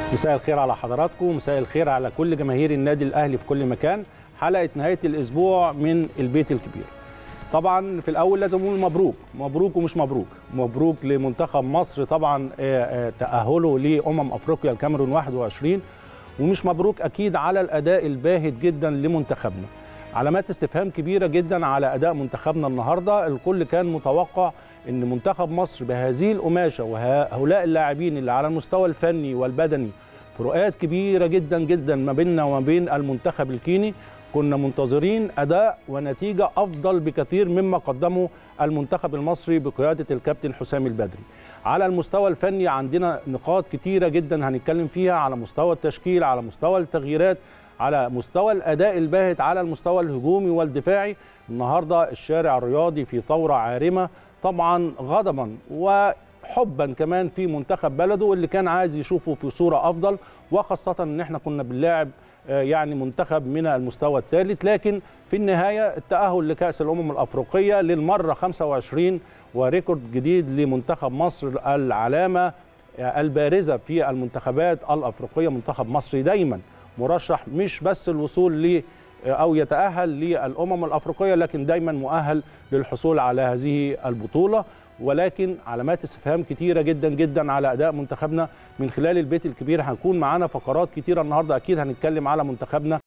مساء الخير على حضراتكم مساء الخير على كل جماهير النادي الاهلي في كل مكان حلقه نهايه الاسبوع من البيت الكبير طبعا في الاول لازم اقول مبروك مبروك ومش مبروك مبروك لمنتخب مصر طبعا تاهله لامم افريقيا الكاميرون 21 ومش مبروك اكيد على الاداء الباهت جدا لمنتخبنا علامات استفهام كبيره جدا على اداء منتخبنا النهارده الكل كان متوقع ان منتخب مصر بهذه القماشه وهؤلاء اللاعبين اللي على المستوى الفني والبدني فروقات كبيره جدا جدا ما بيننا وما بين المنتخب الكيني كنا منتظرين اداء ونتيجه افضل بكثير مما قدمه المنتخب المصري بقياده الكابتن حسام البدري على المستوى الفني عندنا نقاط كتيره جدا هنتكلم فيها على مستوى التشكيل على مستوى التغييرات على مستوى الاداء الباهت على المستوى الهجومي والدفاعي النهارده الشارع الرياضي في ثوره عارمه طبعا غضبا وحبا كمان في منتخب بلده اللي كان عايز يشوفه في صوره افضل وخاصه ان احنا كنا بنلاعب يعني منتخب من المستوى الثالث لكن في النهايه التاهل لكاس الامم الافريقيه للمره 25 وريكورد جديد لمنتخب مصر العلامه البارزه في المنتخبات الافريقيه منتخب مصري دايما مرشح مش بس الوصول ل او يتاهل للامم الافريقيه لكن دايما مؤهل للحصول على هذه البطوله ولكن علامات استفهام كتيره جدا جدا على اداء منتخبنا من خلال البيت الكبير هنكون معانا فقرات كتيره النهارده اكيد هنتكلم على منتخبنا